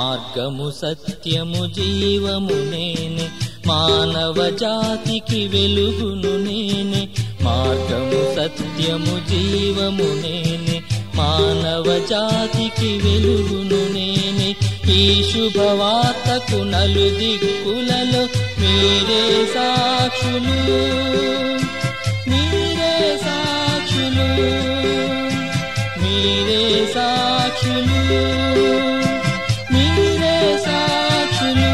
మార్గము సత్యము జీవము నేనే మానవ జాతికి వెలుగును నేనే మార్గము సత్యము జీవము నేనే మానవ జాతికి వెలుగును నేనే ఈ శుభవార్తకు నలు దిక్కులలో మీరే సాక్షులు మీరే సాక్షులు మీరే సాక్షులు మీరే సాక్షులు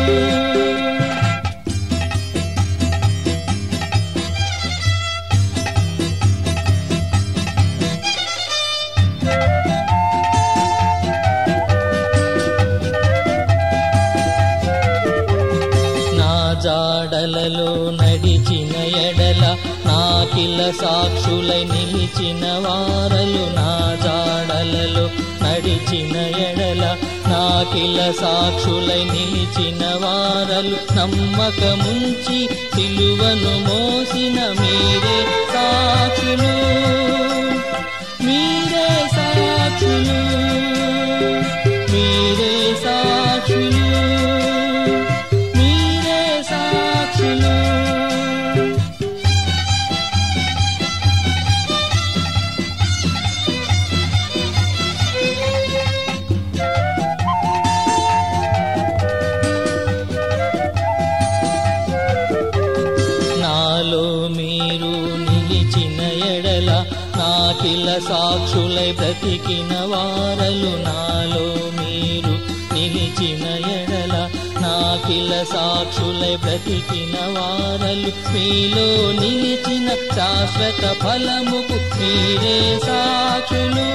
నా జాడలలో నడిచిన ఎడల నాకిల సాక్షులై నిలిచిన వారలు నా జాడలలో నడిచిన ఎడల నాకిల సాక్షులై నిలిచిన వారలు నమ్మకముంచి సిలువను మోసిన మీరే సాక్షులు మీరే సాక్షులు మీరే సాక్షులు మీరే సాక్షులు నాలో మీరు నిలిచిన ఎడల నాకిల సాక్షులై బ్రతికిన వారలు నాలో మీరు నిలిచిన ఎడల నాకిల సాక్షులై బ్రతికిన వారలు మీలో నిలిచిన శాశ్వత ఫలముకు మీరే సాక్షులు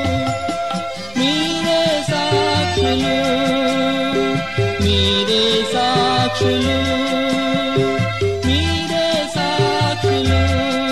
మీరే సాక్షులు మీరే సాక్షులు మీరే సాక్షులు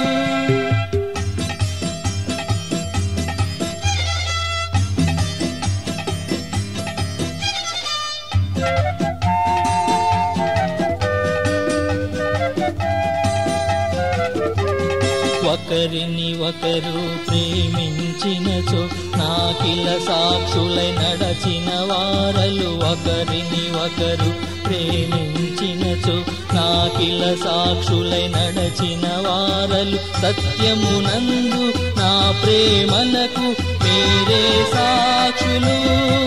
ఒకరిని ఒకరు ప్రేమించినచో నాకిల సాక్షులై నడచిన వారలు ఒకరిని ఒకరు ప్రేమించినచో నాకిల సాక్షులై నడచిన వారలు సత్యమునందు నా ప్రేమలకు మీరే సాక్షులు